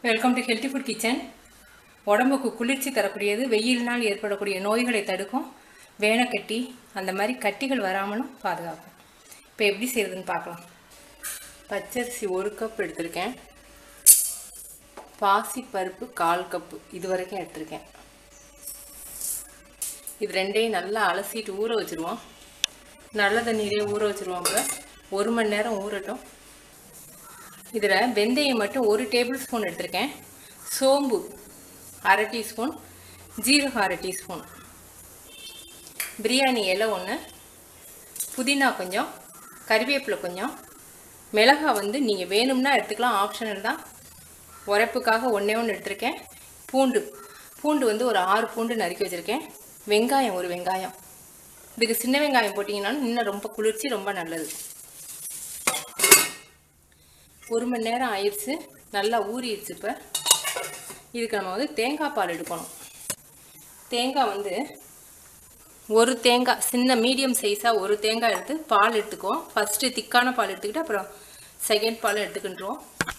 welcome to healthy food kitchen உடம்புக்கு குளிர்ச்சி தரக்கூடியது வெயிலினால் ஏற்படக்கூடிய நோய்களை தடுக்கும் வேனக்கட்டி அந்த மாதிரி கட்டிகள் வராமலும் பாதுகாக்கும் இப்போ எப்படி செய்யறதுன்னு பார்க்கலாம் பச்சரிசி ஒரு கப் எடுத்திருக்கேன் பாசி பருப்பு கால் கப்பு இது வரைக்கும் எடுத்திருக்கேன் இது ரெண்டையும் நல்லா அலசிட்டு ஊற வச்சுருவோம் நல்ல தண்ணீரே ஊற வச்சுருவோம் இப்போ ஒரு மணி நேரம் ஊறட்டும் இதில் வெந்தயம் மட்டும் ஒரு டேபிள் ஸ்பூன் எடுத்திருக்கேன் சோம்பு அரை டீஸ்பூன் ஜீரகம் அரை டீஸ்பூன் பிரியாணி இலை ஒன்று புதினா கொஞ்சம் கறிவேப்பிலை கொஞ்சம் மிளகாய் வந்து நீங்கள் வேணும்னா எடுத்துக்கலாம் ஆப்ஷனல் தான் உரைப்புக்காக ஒன்றே ஒன்று எடுத்திருக்கேன் பூண்டு பூண்டு வந்து ஒரு ஆறு பூண்டு நறுக்கி வச்சுருக்கேன் வெங்காயம் ஒரு வெங்காயம் இதுக்கு சின்ன வெங்காயம் போட்டிங்கனாலும் இன்னும் ரொம்ப குளிர்ச்சி ரொம்ப நல்லது ஒரு மணி நேரம் ஆயிடுச்சு நல்லா ஊறிடுச்சு இப்போ இதுக்கு நம்ம வந்து தேங்காய் பால் எடுக்கணும் தேங்காய் வந்து ஒரு தேங்காய் சின்ன மீடியம் சைஸாக ஒரு தேங்காய் எடுத்து பால் எடுத்துக்குவோம் ஃபஸ்ட்டு திக்கான பால் எடுத்துக்கிட்டு அப்புறம் செகண்ட் பால் எடுத்துக்கிட்டுருவோம்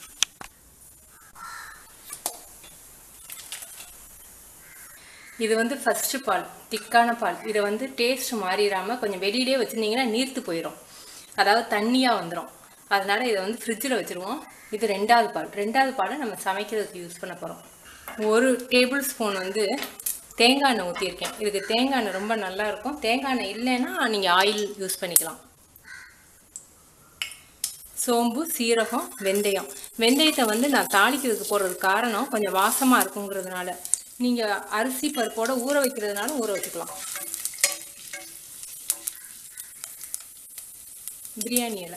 இது வந்து ஃபஸ்ட்டு பால் திக்கான பால் இதை வந்து டேஸ்ட் மாறிடாமல் கொஞ்சம் வெளியிலே வச்சுருந்தீங்கன்னா நீர்த்து போயிடும் அதாவது தண்ணியாக வந்துடும் அதனால் இதை வந்து ஃப்ரிட்ஜில் வச்சுருவோம் இது ரெண்டாவது பால் ரெண்டாவது பாலை நம்ம சமைக்கிறதுக்கு யூஸ் பண்ண போகிறோம் ஒரு டேபிள் ஸ்பூன் வந்து தேங்காய் எண்ணெய் ஊற்றியிருக்கேன் இதுக்கு தேங்காய் எண்ணெய் ரொம்ப நல்லா இருக்கும் தேங்காய் எண்ணெய் இல்லைன்னா நீங்கள் ஆயில் யூஸ் பண்ணிக்கலாம் சோம்பு சீரகம் வெந்தயம் வெந்தயத்தை வந்து நான் தாளிக்கிறதுக்கு போடுறதுக்கு காரணம் கொஞ்சம் வாசமாக இருக்குங்கிறதுனால நீங்கள் அரிசி பருப்போட ஊற வைக்கிறதுனால ஊற வச்சுக்கலாம் பிரியாணி இலை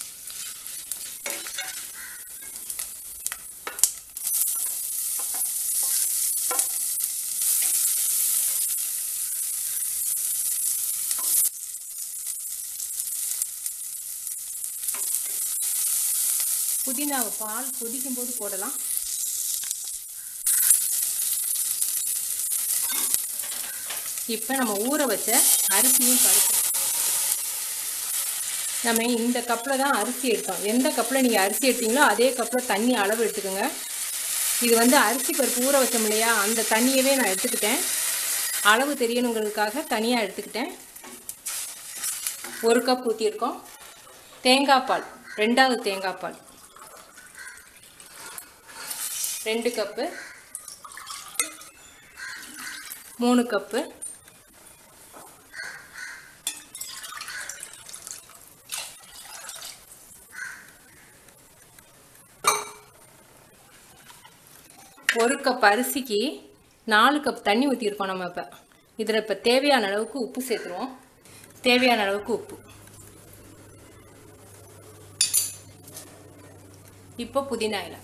புதினாவை பால் கொதிக்கும் போது போடலாம் இப்போ நம்ம ஊற வச்ச அரிசியும் பருப்பு நம்ம இந்த கப்பில் தான் அரிசி எடுத்தோம் எந்த கப்பில் நீங்கள் அரிசி எடுத்தீங்களோ அதே கப்பில் தண்ணி அளவு எடுத்துக்கோங்க இது வந்து அரிசி பருப்பு ஊற வச்சோம் இல்லையா அந்த தண்ணியவே நான் எடுத்துக்கிட்டேன் அளவு தெரியணுங்கிறதுக்காக தனியாக எடுத்துக்கிட்டேன் ஒரு கப் ஊற்றியிருக்கோம் தேங்காய் பால் ரெண்டாவது தேங்காய் பால் ரெண்டு கப்பு மூணு கப்பு ஒரு கப் அரிசிக்கு நாலு கப் தண்ணி ஊற்றிருக்கோம் நம்ம இப்போ இதில் இப்போ தேவையான அளவுக்கு உப்பு சேர்த்துருவோம் தேவையான அளவுக்கு உப்பு இப்போ புதினா இலை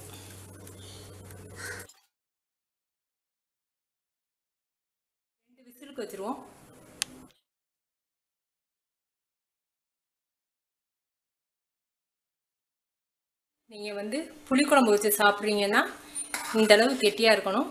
ரெண்டு விசிலுக்கு வச்சுருவோம் நீங்கள் வந்து புளிக்குழம்பு வச்சு சாப்பிட்றீங்கன்னா இந்த அளவு கெட்டியாக இருக்கணும்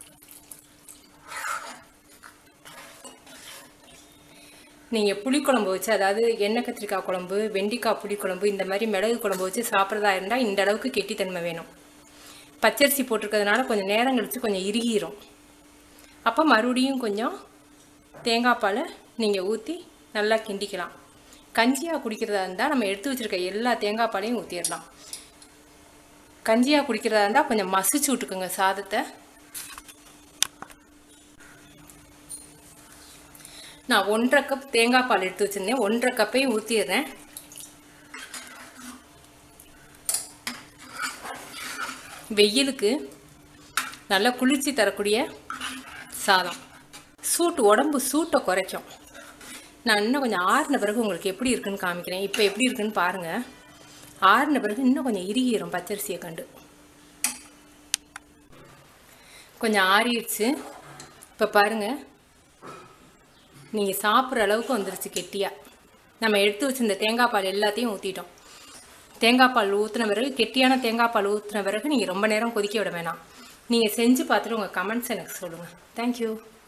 நீங்கள் புளிக்குழம்பு வச்சு அதாவது எண்ணெய் கத்திரிக்காய் குழம்பு வெண்டிக்காய் புளிக்குழம்பு இந்த மாதிரி மிளகு குழம்பு வச்சு சாப்பிட்றதா இருந்தால் இந்த அளவுக்கு கெட்டித்தன்மை வேணும் பச்சரிசி போட்டிருக்கிறதுனால கொஞ்சம் நேரம் கழித்து கொஞ்சம் இறுகிரும் அப்போ மறுபடியும் கொஞ்சம் தேங்காய் பாலை நீங்கள் ஊற்றி நல்லா கிண்டிக்கலாம் கஞ்சியாக குடிக்கிறதா இருந்தால் நம்ம எடுத்து வச்சுருக்க எல்லா தேங்காய் பாலையும் ஊற்றிடலாம் கஞ்சியாக குடிக்கிறதா இருந்தால் கொஞ்சம் மசிச்சு விட்டுக்குங்க சாதத்தை நான் ஒன்றரை கப் தேங்காய் பால் எடுத்து வச்சுருந்தேன் ஒன்றரை கப்பையும் ஊற்றிடுறேன் வெயிலுக்கு நல்ல குளிர்ச்சி தரக்கூடிய சாதம் சூட்டு உடம்பு சூட்டை குறைக்கும் நான் இன்னும் கொஞ்சம் ஆறின பிறகு உங்களுக்கு எப்படி இருக்குன்னு காமிக்கிறேன் இப்போ எப்படி இருக்குன்னு பாருங்கள் ஆறின பிறகு இன்னும் கொஞ்சம் இறுகிடும் பச்சரிசியை கண்டு கொஞ்சம் ஆறிடுச்சு இப்போ பாருங்கள் நீங்கள் சாப்பிட்ற அளவுக்கு வந்துருச்சு கெட்டியாக நம்ம எடுத்து வச்சிருந்த தேங்காய் பால் எல்லாத்தையும் ஊற்றிட்டோம் தேங்காய் பால் ஊற்றின பிறகு கெட்டியான தேங்காய் பால் ஊற்றின பிறகு நீங்கள் ரொம்ப நேரம் கொதிக்க விட வேணாம் நீங்கள் செஞ்சு பார்த்துட்டு உங்கள் கமெண்ட்ஸ் எனக்கு சொல்லுங்கள் தேங்க்யூ